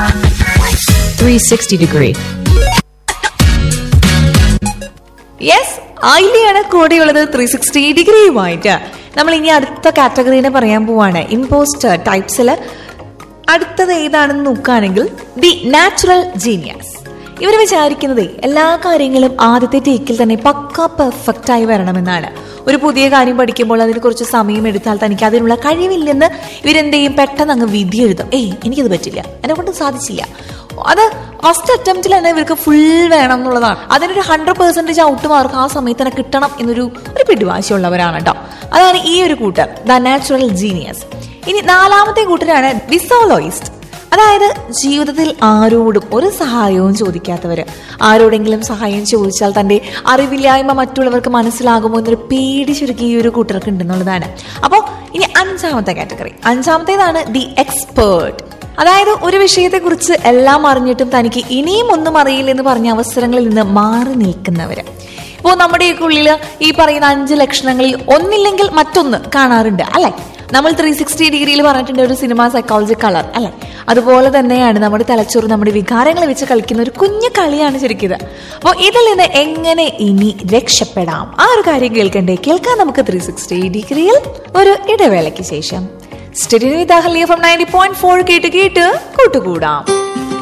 360 degree. Yes ഐലിയാണ് കൂടെയുള്ളത് three sixty ഡിഗ്രിയുമായിട്ട് നമ്മൾ ഇനി അടുത്ത കാറ്റഗറീനെ പറയാൻ പോവാണ് ഇമ്പോസ്റ്റർ ടൈപ്സിൽ അടുത്തത് ഏതാണെന്ന് നോക്കുകയാണെങ്കിൽ ദി നാച്ചുറൽ ജീനിയസ് ഇവർ വിചാരിക്കുന്നത് എല്ലാ കാര്യങ്ങളും ആദ്യത്തെ ടേക്കിൽ തന്നെ പക്ക പെർഫെക്റ്റ് ആയി വരണമെന്നാണ് ഒരു പുതിയ കാര്യം പഠിക്കുമ്പോൾ അതിന് കുറച്ച് സമയം എടുത്താൽ തനിക്ക് അതിനുള്ള കഴിവില്ലെന്ന് ഇവരെന്ത് ചെയ്യും പെട്ടെന്ന് അങ്ങ് വിധി എഴുതും ഏയ് എനിക്കത് പറ്റില്ല എന്നെ കൊണ്ട് സാധിച്ചില്ല അത് ഫസ്റ്റ് അറ്റംപ്റ്റിൽ തന്നെ ഇവർക്ക് ഫുൾ വേണം എന്നുള്ളതാണ് അതിനൊരു ഹൺഡ്രഡ് പെർസെന്റേജ് ഔട്ട് മാർക്ക് ആ സമയത്ത് തന്നെ കിട്ടണം എന്നൊരു ഒരു പിടിവാശിയുള്ളവരാണ് കേട്ടോ അതാണ് ഈ ഒരു കൂട്ടർ ദ നാച്ചുറൽ ജീനിയസ് ഇനി നാലാമത്തെ കൂട്ടരാണ് വിസോളോയിസ്റ്റ് അതായത് ജീവിതത്തിൽ ആരോടും ഒരു സഹായവും ചോദിക്കാത്തവര് ആരോടെങ്കിലും സഹായം ചോദിച്ചാൽ തന്റെ അറിവില്ലായ്മ മറ്റുള്ളവർക്ക് മനസ്സിലാകുമോ എന്നൊരു പേടി ചുരുക്കി ഈ ഒരു കൂട്ടർക്ക് ഉണ്ടെന്നുള്ളതാണ് അപ്പോൾ ഇനി അഞ്ചാമത്തെ കാറ്റഗറി അഞ്ചാമത്തേതാണ് ദി എക്സ്പേർട്ട് അതായത് ഒരു വിഷയത്തെക്കുറിച്ച് എല്ലാം അറിഞ്ഞിട്ടും തനിക്ക് ഇനിയും ഒന്നും അറിയില്ലെന്ന് പറഞ്ഞ അവസരങ്ങളിൽ നിന്ന് മാറി നിൽക്കുന്നവര് ഇപ്പോൾ നമ്മുടെയൊക്കെ ഉള്ളിൽ ഈ പറയുന്ന അഞ്ച് ലക്ഷണങ്ങളിൽ ഒന്നില്ലെങ്കിൽ മറ്റൊന്ന് കാണാറുണ്ട് അല്ലെ നമ്മൾ ത്രീ സിക്സ്റ്റി ഡിഗ്രിയിൽ പറഞ്ഞിട്ടുണ്ട് ഒരു സിനിമ സൈക്കോളജി കളർ അല്ലെ അതുപോലെ തന്നെയാണ് നമ്മുടെ തലച്ചോറ് നമ്മുടെ വികാരങ്ങൾ വെച്ച് കളിക്കുന്ന ഒരു കുഞ്ഞു കളിയാണ് ശരിക്കും അപ്പോൾ ഇതിൽ നിന്ന് എങ്ങനെ ഇനി രക്ഷപ്പെടാം ആ ഒരു കാര്യം കേൾക്കണ്ടേ കേൾക്കാൻ നമുക്ക് ത്രീ സിക്സ്റ്റി ഡിഗ്രിയിൽ ഒരു ഇടവേളയ്ക്ക് ശേഷം സ്റ്റഡിനി with Ahalya from ninety point four കേട്ട് കേട്ട് കൂട്ടുകൂടാം